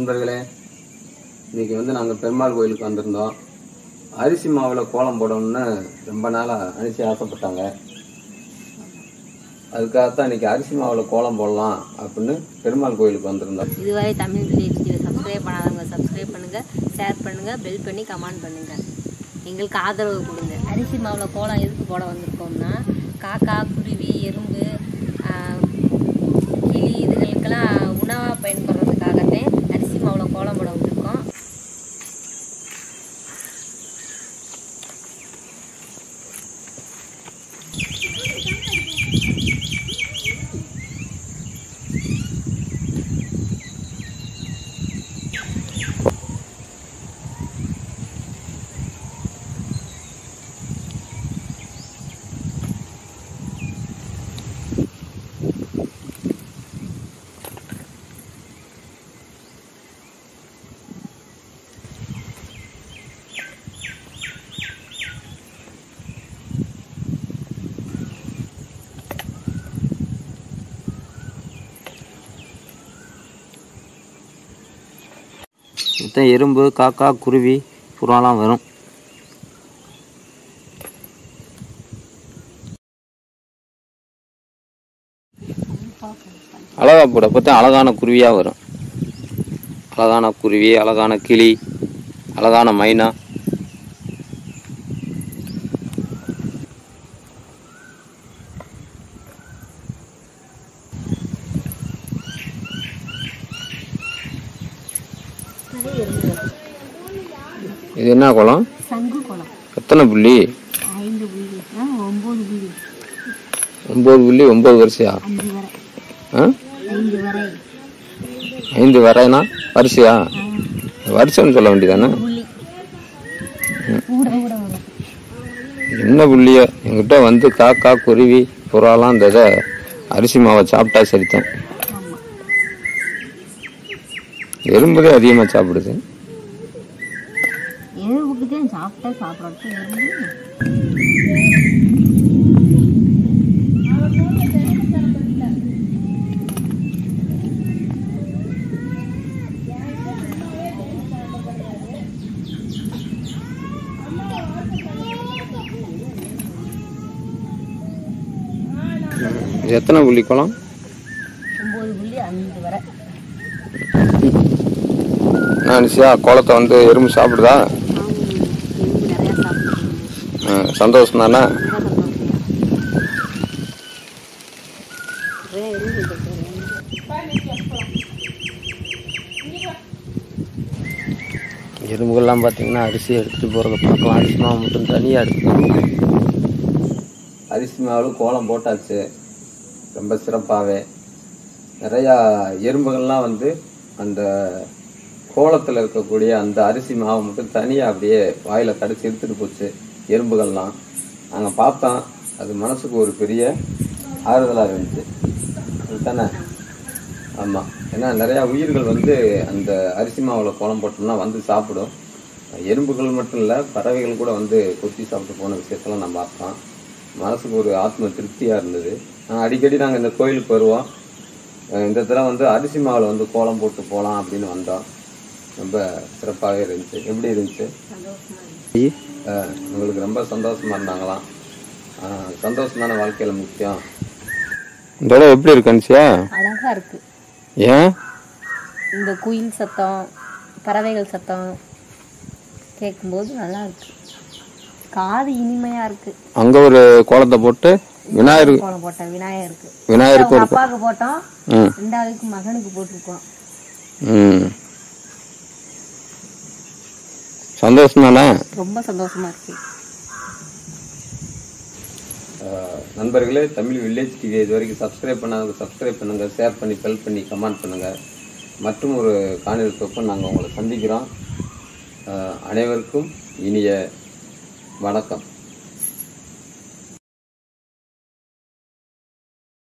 நண்பர்களே இன்னைக்கு வந்து நாங்கள் பெருமாள் கோயிலுக்கு வந்திருந்தோம் அரிசி மாவில் கோலம் போடணும்னு ரொம்ப நாளாக அரிசி ஆசைப்பட்டாங்க அதுக்காகத்தான் இன்னைக்கு அரிசி மாவில் கோலம் போடலாம் அப்படின்னு பெருமாள் கோயிலுக்கு வந்திருந்தோம் இதுவரை தமிழ் வில்லேஜ் டிவி சப்ஸ்கிரைப் பண்ணாதவங்க சப்ஸ்கிரைப் பண்ணுங்க ஷேர் பண்ணுங்க பெல் பண்ணி கமெண்ட் பண்ணுங்க எங்களுக்கு ஆதரவு கொடுங்க அரிசி மாவில் கோலம் எதுக்கு போட வந்திருக்கோம்னா காக்கா குருவி எறும்பு ஆஹ், கிளி இதுகளுக்கெல்லாம் உணவாக பயன்படுறதுக்காகத்தே அரிசி மாவில் கோலம் போட வந்திருக்கோம் மொத்தம் எறும்பு காக்கா குருவி புறாலாம் வரும் அழகா போட பார்த்தா அழகான குருவியாக வரும் அழகான குருவி அழகான கிளி அழகான மைனா இது என்ன குளம் சங்கு கோலம் எத்தனை புள்ளி ஐந்து புள்ளி ஒம்பது புள்ளி ஒம்பது புள்ளி ஒம்பது வரிசையா அஞ்சு வரை ஆ ஐந்து வரை ஐந்து வரைனா வரிசையா வரிசைன்னு சொல்ல வேண்டியதானே புள்ளி கூட கூட வரும் என்ன புள்ளியோ என்கிட்ட வந்து காக்கா குருவி புறாலாம் இந்த இதை அரிசி மாவை சாப்பிட்டா சரித்தேன் ஆமாம் எறும்புதே அதிகமாக சாப்பிடுது எறும்புக்கு தான் சாப்பிட்டா சாப்பிட்றது எறும்பு இது எத்தனை புள்ளி குளம் ஒம்பது புள்ளி அஞ்சு வரை நான் நிச்சயா குளத்தை வந்து எறும்பு சாப்பிடுதா எறும்பு நிறையா சாப்பிடுது ஆ, சந்தோஷம் தானே ரொம்ப சந்தோஷம் நிறைய எறும்பு இருக்கு. எறும்புகள்லாம் பார்த்தீங்கன்னா அரிசி எடுத்துகிட்டு போகிறத பார்க்கலாம் அரிசி மாவு மட்டும் தனியாக எடுத்து அரிசி மாவில் கோலம் போட்டாச்சு ரொம்ப சிறப்பாகவே நிறையா எறும்புகள்லாம் வந்து அந்த கோலத்தில் இருக்கக்கூடிய அந்த அரிசி மாவை மட்டும் தனியாக அப்படியே வாயில் கடிச்சு எடுத்துட்டு போச்சு எறும்புகள்லாம் நாங்கள் பார்த்தோம் அது மனசுக்கு ஒரு பெரிய ஆறுதலாக இருந்துச்சு அதுதானே ஆமாம் ஏன்னா நிறையா உயிர்கள் வந்து அந்த அரிசி மாவில் கோலம் போட்டோம்னா வந்து சாப்பிடும் எறும்புகள் மட்டும் இல்லை பறவைகள் கூட வந்து கொத்தி சாப்பிட்டு போன விஷயத்தெல்லாம் நான் பார்த்தோம் மனசுக்கு ஒரு ஆத்ம திருப்தியாக இருந்தது நாங்கள் அடிக்கடி நாங்கள் இந்த கோயிலுக்கு வருவோம் அஹ் இந்த தடவை வந்து அரிசி மாவில் வந்து கோலம் போட்டு போகலாம் அப்படின்னு வந்தோம் ரொம்ப சிறப்பாகவே இருந்துச்சு எப்படி இருந்துச்சு சந்தோஷமா இருக்கு. அஹ் உங்களுக்கு ரொம்ப சந்தோஷமா இருந்தாங்களாம் அஹ் சந்தோஷம் தானே வாழ்க்கையில் முக்கியம் இந்த இடம் எப்படி இருக்கு அனுசியா அழகா இருக்கு ஏன் இந்த குயில் சத்தம் பறவைகள் சத்தம் கேட்கும்போது நல்லா இருக்கு காது இனிமையா இருக்கு அங்கே ஒரு கோலத்தை போட்டு விநாயகர் கோலம் போட்டேன் விநாயகருக்கு விநாயகருக்கு உங்க ஒரு அப்பாவுக்கு போட்டோம் ம் ரெண்டாவதுக்கு மகனுக்கு போட்டிருக்கோம் ம் சந்தோஷம் தானே ரொம்ப சந்தோஷமா இருக்கு அஹ் நண்பர்களே தமிழ் வில்லேஜ் டிவி இது வரைக்கும் சப்ஸ்கிரைப் பண்ணாதவங்க சப்ஸ்கிரைப் பண்ணுங்கள் ஷேர் பண்ணி பெல் பண்ணி கமெண்ட் பண்ணுங்கள் மற்றும் ஒரு காணொலி தொப்பு நாங்கள் உங்களை சந்திக்கிறோம் அஹ் அனைவருக்கும் இனிய வணக்கம்